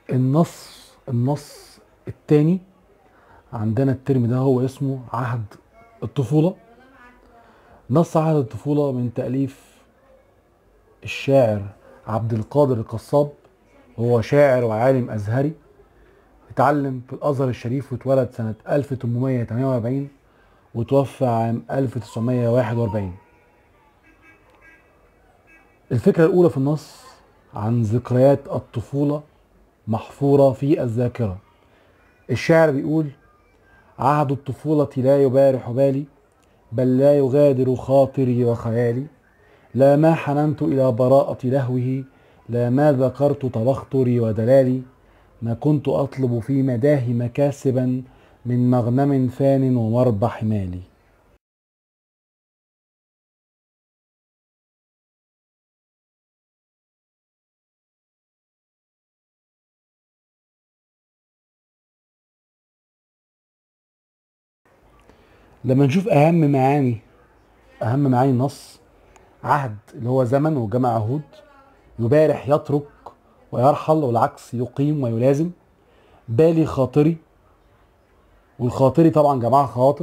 النص النص التاني عندنا الترم ده هو اسمه عهد الطفولة نص عهد الطفولة من تأليف الشاعر عبد القادر القصاب هو شاعر وعالم أزهري اتعلم في الأزهر الشريف واتولد سنة 1848 وتوفى عام 1941 الفكرة الأولى في النص عن ذكريات الطفولة محفورة في الذاكرة الشاعر بيقول عهد الطفولة لا يبارح بالي بل لا يغادر خاطري وخيالي لا ما حننت إلى براءة لهوه لا ما ذكرت تبختري ودلالي ما كنت أطلب في مداه مكاسبا من مغنم فان ومربح مالي لما نشوف اهم معاني اهم معاني النص عهد اللي هو زمن وجمع عهود يبارح يترك ويرحل والعكس يقيم ويلازم بالي خاطري والخاطري طبعا جماعة خواطر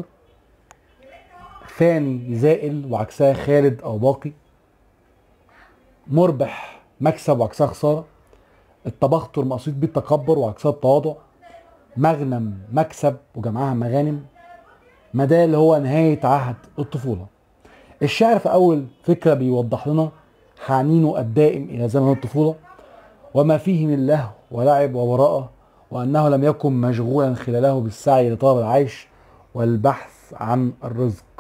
فاني زائل وعكسها خالد او باقي مربح مكسب وعكسها خسارة التبختر مقصود بيه التكبر وعكسها التواضع مغنم مكسب وجمعها مغانم مدى اللي هو نهاية عهد الطفولة الشعر في أول فكرة بيوضح لنا حنينه الدائم إلى زمن الطفولة وما فيه من لهو ولعب وبراءة وأنه لم يكن مشغولا خلاله بالسعي لطلب العيش والبحث عن الرزق